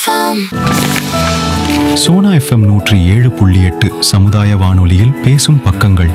FM. Sona FM நூற்றி ஏழு புள்ளி எட்டு சமுதாய வானொலியில் பேசும் பக்கங்கள்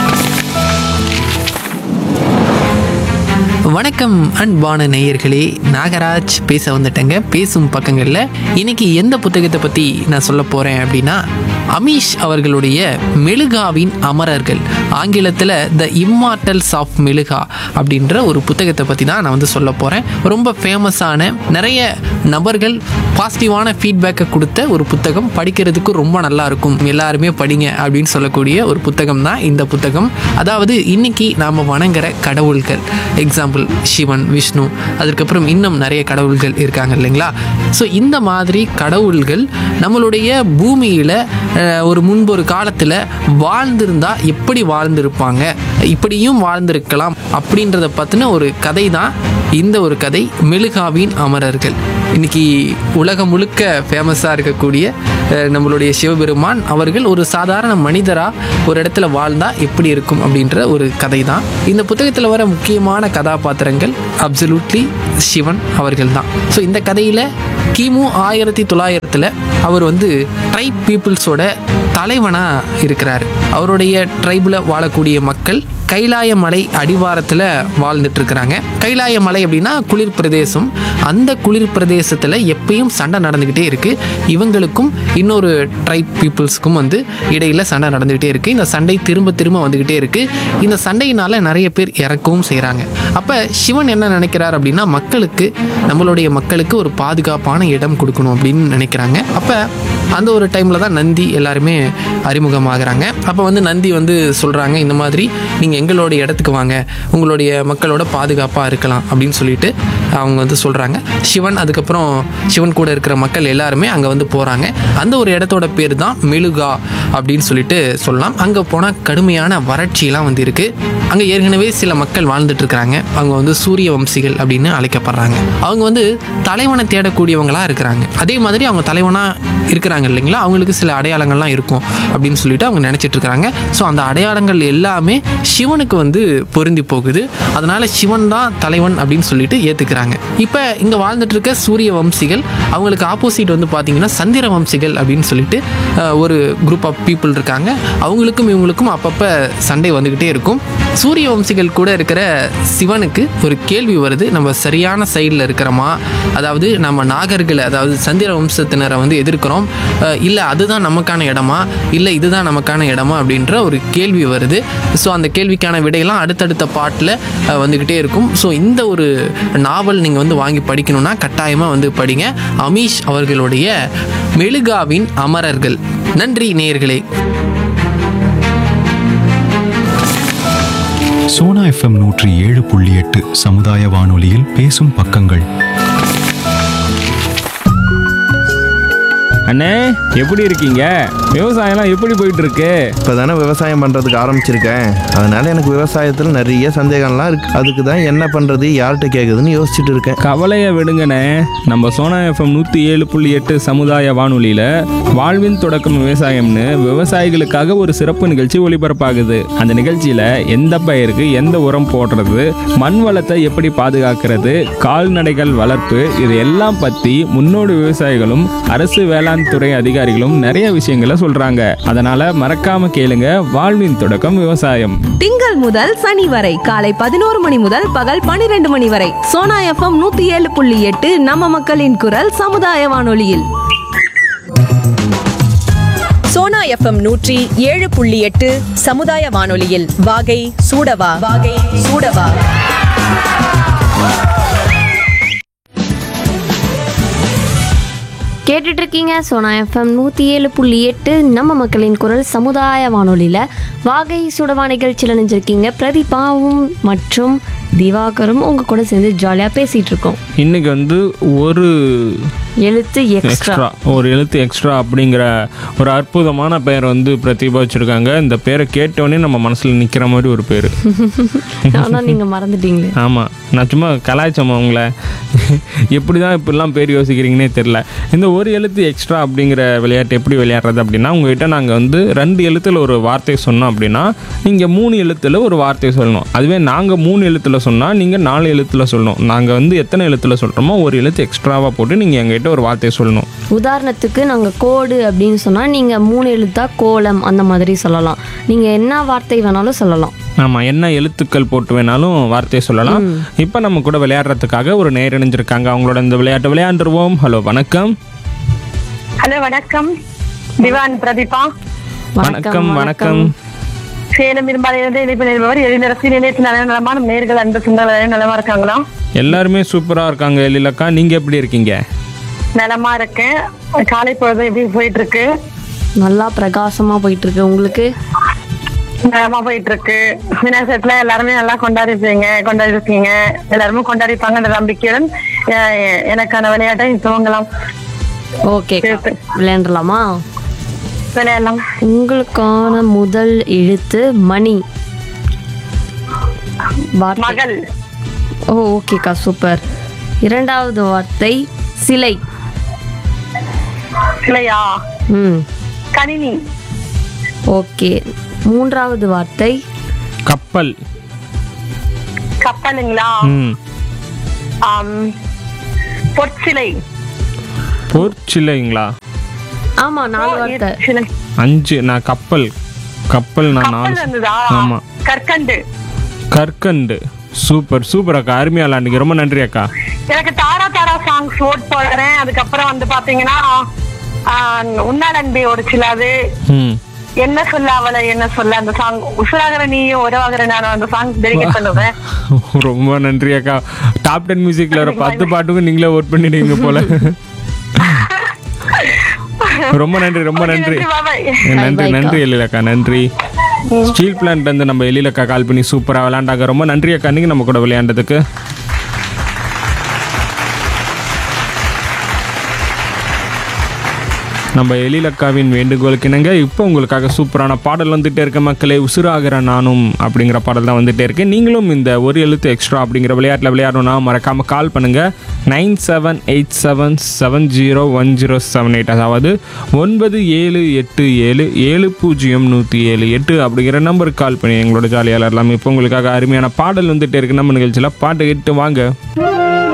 வணக்கம் அன்பான நேயர்களே நாகராஜ் பேச வந்துட்டேங்க பேசும் பக்கங்களில் இன்னைக்கு எந்த புத்தகத்தை பற்றி நான் சொல்ல போகிறேன் அப்படின்னா அமீஷ் அவர்களுடைய மெழுகாவின் அமரர்கள் ஆங்கிலத்தில் த இம்மார்டல்ஸ் ஆஃப் மெழுகா அப்படின்ற ஒரு புத்தகத்தை பற்றி தான் நான் வந்து சொல்ல போகிறேன் ரொம்ப ஃபேமஸான நிறைய நபர்கள் பாசிட்டிவான ஃபீட்பேக்கை கொடுத்த ஒரு புத்தகம் படிக்கிறதுக்கு ரொம்ப நல்லா இருக்கும் எல்லாருமே படிங்க அப்படின்னு சொல்லக்கூடிய ஒரு புத்தகம் தான் இந்த புத்தகம் அதாவது இன்னைக்கு நாம் வணங்குற கடவுள்கள் எக்ஸாம்பிள் சிவன் விஷ்ணு அதுக்கப்புறம் இன்னும் நிறைய கடவுள்கள் இருக்காங்க இல்லைங்களா ஸோ இந்த மாதிரி கடவுள்கள் நம்மளுடைய பூமியில் ஒரு முன்பு ஒரு காலத்தில் வாழ்ந்திருந்தா எப்படி வாழ்ந்திருப்பாங்க இப்படியும் வாழ்ந்திருக்கலாம் அப்படின்றத பற்றின ஒரு கதை தான் இந்த ஒரு கதை மெழுகாவின் அமரர்கள் இன்னைக்கு உலகம் முழுக்க ஃபேமஸாக இருக்கக்கூடிய அஹ், நம்மளுடைய சிவபெருமான் அவர்கள் ஒரு சாதாரண மனிதராக ஒரு இடத்துல வாழ்ந்தா எப்படி இருக்கும் அப்படின்ற ஒரு கதை தான் இந்த புத்தகத்தில் வர முக்கியமான கதாபாத்திரங்கள் அப்சல்யூட்லி சிவன் அவர்கள் தான் ஸோ இந்த கதையில் கிமு ஆயிரத்தி தொள்ளாயிரத்தில் அவர் வந்து ட்ரைப் பீப்புள்ஸோட தலைவனாக இருக்கிறார் அவருடைய ட்ரைபில் வாழக்கூடிய மக்கள் கைலாய மலை அடிவாரத்தில் வாழ்ந்துட்டு இருக்கிறாங்க கைலாய மலை அப்படின்னா குளிர் பிரதேசம் அந்த குளிர் பிரதேசத்தில் எப்பயும் சண்டை நடந்துக்கிட்டே இருக்கு இவங்களுக்கும் இன்னொரு ட்ரைப் பீப்புள்ஸ்க்கும் வந்து இடையில சண்டை நடந்துக்கிட்டே இருக்கு இந்த சண்டை திரும்ப திரும்ப வந்துக்கிட்டே இருக்கு இந்த சண்டையினால நிறைய பேர் இறக்கவும் செய்கிறாங்க அப்போ சிவன் என்ன நினைக்கிறார் அப்படின்னா மக்களுக்கு நம்மளுடைய மக்களுக்கு ஒரு பாதுகாப்பான இடம் கொடுக்கணும் அப்படின்னு நினைக்கிறாங்க அப்போ அந்த ஒரு டைமில் தான் நந்தி எல்லாருமே அறிமுகமாகறாங்க அப்போ வந்து நந்தி வந்து சொல்கிறாங்க இந்த மாதிரி நீங்கள் எங்களோட இடத்துக்கு வாங்க உங்களுடைய மக்களோட பாதுகாப்பாக இருக்கலாம் அப்படின்னு சொல்லிட்டு அவங்க வந்து சொல்கிறாங்க சிவன் அதுக்கப்புறம் சிவன் கூட இருக்கிற மக்கள் எல்லாருமே அங்கே வந்து போகிறாங்க அந்த ஒரு இடத்தோட பேர் தான் மெழுகா அப்படின்னு சொல்லிட்டு சொல்லலாம் அங்கே போனால் கடுமையான வறட்சியெல்லாம் வந்து இருக்குது அங்கே ஏற்கனவே சில மக்கள் வாழ்ந்துட்டு இருக்கிறாங்க அவங்க வந்து சூரிய வம்சிகள் அப்படின்னு அழைக்கப்படுறாங்க அவங்க வந்து தலைவனை தேடக்கூடியவங்களா இருக்கிறாங்க அதே மாதிரி அவங்க தலைவனா இருக்கிறாங்க இல்லைங்களா அவங்களுக்கு சில அடையாளங்கள்லாம் இருக்கும் அப்படின்னு சொல்லிட்டு அவங்க நினைச்சிட்டு இருக்கிறாங்க ஸோ அந்த அடையாளங்கள் எல்லாமே சிவனுக்கு வந்து பொருந்தி போகுது அதனால சிவன் தான் தலைவன் அப்படின்னு சொல்லிட்டு ஏத்துக்கிறாங்க இப்போ இங்க வாழ்ந்துட்டு இருக்க சூரிய வம்சிகள் அவங்களுக்கு ஆப்போசிட் வந்து பார்த்தீங்கன்னா சந்திர வம்சிகள் அப்படின்னு சொல்லிட்டு அஹ், ஒரு குரூப் ஆஃப் பீப்புள் இருக்காங்க அவங்களுக்கும் இவங்களுக்கும் அப்பப்போ சண்டை வந்துக்கிட்டே இருக்கும் சூரிய வம்சிகள் கூட இருக்கிற சிவனுக்கு ஒரு கேள்வி வருது நம்ம சரியான சைடில் இருக்கிறோமா அதாவது நம்ம நாகர்களை அதாவது சந்திர வம்சத்தினரை வந்து எதிர்க்கிறோம் இல்லை அதுதான் நமக்கான இடமா இல்லை இதுதான் நமக்கான இடமா அப்படின்ற ஒரு கேள்வி வருது ஸோ அந்த கேள்விக்கான விடையெல்லாம் அடுத்தடுத்த பாட்டில் வந்துக்கிட்டே இருக்கும் ஸோ இந்த ஒரு நாவல் நீங்கள் வந்து வாங்கி படிக்கணும்னா கட்டாயமாக வந்து படிங்க அமீஷ் அவர்களுடைய மெழுகாவின் அமரர்கள் நன்றி நேயர்களே சோனா எஃப்எம் நூற்றி ஏழு புள்ளி எட்டு சமுதாய வானொலியில் பேசும் பக்கங்கள் அண்ணே எப்படி இருக்கீங்க விவசாயம்லாம் எப்படி போயிட்டு இருக்கு இப்போ தானே விவசாயம் பண்ணுறதுக்கு ஆரம்பிச்சிருக்கேன் அதனால் எனக்கு விவசாயத்தில் நிறைய சந்தேகம்லாம் இருக்குது அதுக்கு தான் என்ன பண்ணுறது யார்கிட்ட கேட்குதுன்னு யோசிச்சுட்டு இருக்கேன் கவலையை விடுங்கண்ணே நம்ம சோனா எஃப்எம் நூற்றி ஏழு புள்ளி எட்டு சமுதாய வானொலியில் வாழ்வின் தொடக்கம் விவசாயம்னு விவசாயிகளுக்காக ஒரு சிறப்பு நிகழ்ச்சி ஒளிபரப்பாகுது அந்த நிகழ்ச்சியில் எந்த பயிருக்கு எந்த உரம் போடுறது மண் வளத்தை எப்படி பாதுகாக்கிறது கால்நடைகள் வளர்ப்பு இது எல்லாம் பற்றி முன்னோடி விவசாயிகளும் அரசு வேளாண் துறை அதிகாரிகளும் நிறைய விஷயங்களை சொல்றாங்க அதனால மறக்காம கேளுங்க வாழ்வின் தொடக்கம் விவசாயம் திங்கள் முதல் சனி வரை காலை பதினோரு மணி முதல் பகல் பனிரெண்டு மணி வரை சோனா எஃப்எம் நூத்தி ஏழு புள்ளி எட்டு நம்ம மக்களின் குரல் சமுதாய வானொலியில் சோனா எஃப்எம் நூற்றி ஏழு புள்ளி எட்டு சமுதாய வானொலியில் வாகை சூடவா வாகை சூடவா கேட்டுட்டு இருக்கீங்க சோனா எஃப்எம் நூற்றி ஏழு புள்ளி எட்டு நம்ம மக்களின் குரல் சமுதாய வானொலியில் வாகை சுடவா நிகழ்ச்சியில் நினைஞ்சிருக்கீங்க பிரதீபாவும் மற்றும் திவாகரும் உங்கள் கூட சேர்ந்து ஜாலியாக பேசிகிட்டு இருக்கோம் இன்னைக்கு வந்து ஒரு எழுத்து எக்ஸ்ட்ரா எக்ஸ்ட்ரா ஒரு எழுத்து எக்ஸ்ட்ரா அப்படிங்கிற ஒரு அற்புதமான பெயர் வந்து பிரதிபா வச்சிருக்காங்க இந்த பேரை கேட்டோடனே நம்ம மனசுல நிக்கிற மாதிரி ஒரு பேர் ஆனால் நீங்கள் மறந்துட்டீங்களே ஆமாம் நான் சும்மா கலாய்ச்சம்மா உங்களை எப்படி தான் இப்படிலாம் பேர் யோசிக்கிறீங்கன்னே தெரில இந்த ஒரு எழுத்து எக்ஸ்ட்ரா அப்படிங்கிற விளையாட்டு எப்படி விளையாடுறது அப்படின்னா உங்ககிட்ட நாங்கள் வந்து ரெண்டு எழுத்தில் ஒரு வார்த்தை சொன்னோம் அப்படின்னா நீங்கள் மூணு எழுத்தில் ஒரு வார்த்தை சொல்லணும் அதுவே நாங்கள் மூணு எழுத்தில் சொன்னால் நீங்கள் நாலு எழுத்தில் சொல்லணும் நாங்கள் வந்து எத்தனை எழுத்தில் சொல்கிறோமோ ஒரு எழுத்து எக்ஸ்ட்ராவாக போட்டு நீங்கள் எங்ககிட்ட அவங்கக்கிட்ட ஒரு வார்த்தையை சொல்லணும் உதாரணத்துக்கு நாங்கள் கோடு அப்படின்னு சொன்னால் நீங்கள் மூணு எழுத்தா கோலம் அந்த மாதிரி சொல்லலாம் நீங்கள் என்ன வார்த்தை வேணாலும் சொல்லலாம் ஆமாம் என்ன எழுத்துக்கள் போட்டு வேணாலும் வார்த்தையை சொல்லலாம் இப்போ நம்ம கூட விளையாடுறதுக்காக ஒரு நேர் இணைஞ்சிருக்காங்க அவங்களோட இந்த விளையாட்டு விளையாண்டுருவோம் ஹலோ வணக்கம் ஹலோ வணக்கம் திவான் பிரதீபா வணக்கம் வணக்கம் சேலம் இரும்பாலையிலிருந்து இணைப்பு நிறுவவர் எழிலரசி நிலையத்தில் நல்ல நலமான நேர்கள் அன்பு சொந்தங்கள் நலமா இருக்காங்களா எல்லாருமே சூப்பராக இருக்காங்க எழிலக்கா நீங்கள் எப்படி இருக்கீங்க நலமா இருக்கேன் காலை பொழுது எப்படி போயிட்டு இருக்கு நல்லா பிரகாசமாக போயிட்டுருக்கு உங்களுக்கு நலமா போயிட்டு இருக்கு விநாயகத்துல எல்லாருமே நல்லா கொண்டாடிருப்பீங்க கொண்டாடி இருக்கீங்க எல்லாருமே கொண்டாடிப்பாங்கன்ற நம்பிக்கையுடன் எ- எ- எனக்கான விளையாட்டை துவங்கலாம் ஓகே சேர்த்து. விளையாண்டலாமா விளையாடலாம் உங்களுக்கான முதல் எழுத்து மணி வார்த்தை மகள் ஓ ஓகேக்கா சூப்பர் இரண்டாவது வார்த்தை சிலை இல்லையா ம் கணினி ஓகே மூன்றாவது வார்த்தை கப்பல் கப்பலுங்களா ம் ஆம், பொற்சிலை போர்ச்சிலைங்களா ஆமாம் நாலு வார்த்தை சிலை அஞ்சு நான் கப்பல் கப்பல் நான் கப்பல் நாலு இருந்ததா ஆமா. கற்கண்டு கற்கண்டு சூப்பர் சூப்பர் அக்கா அருமையா விளாண்டுங்க ரொம்ப நன்றி அக்கா எனக்கு தாரா தாரா சாங்ஸ் ஓட் போடுறேன் அதுக்கப்புறம் வந்து பாத்தீங்கன்னா ஆஹ், உன்னால் அன்பே ஒரு சிலாது ம் என்ன சொல்ல அவளை என்ன சொல்ல அந்த சாங் உசுராகிற நீயும் உறவாகிற நானும் அந்த சாங் டெடிகேட் பண்ணுவேன் ரொம்ப நன்றி அக்கா டாப் டென் மியூசிக்ல ஒரு பத்து பாட்டுக்கும் நீங்களே ஓட் பண்ணிடுவீங்க போல ரொம்ப நன்றி ரொம்ப நன்றி பாபாய் நன்றி bye, நன்றி எழிலக்கா நன்றி ஸ்டீல் பிளான்ட் வந்து நம்ம எழிலக்கா கால் பண்ணி சூப்பரா விளையாண்டாங்க ரொம்ப நன்றி அக்கா நீங்க நம்ம கூட விளையாண்டதுக்கு நம்ம எழிலக்காவின் வேண்டுகோளுக்கு இணங்க இப்போ உங்களுக்காக சூப்பரான பாடல் வந்துட்டே இருக்க மக்களே உசுராகிற நானும் அப்படிங்கிற பாடல் தான் வந்துட்டே இருக்கு நீங்களும் இந்த ஒரு எழுத்து எக்ஸ்ட்ரா அப்படிங்கிற விளையாட்டில் விளையாடணும்னா மறக்காம கால் பண்ணுங்க nine seven eight seven seven zero one zero seven eight அதாவது ஒன்பது ஏழு எட்டு ஏழு ஏழு பூஜ்ஜியம் நூற்றி ஏழு எட்டு அப்படிங்கிற நம்பருக்கு கால் பண்ணி எங்களோட ஜாலியாக எல்லாமே இப்போ உங்களுக்காக அருமையான பாடல் வந்துட்டே இருக்கு நம்ம நிகழ்ச்சியில் பாட்டு கேட்டு வாங்க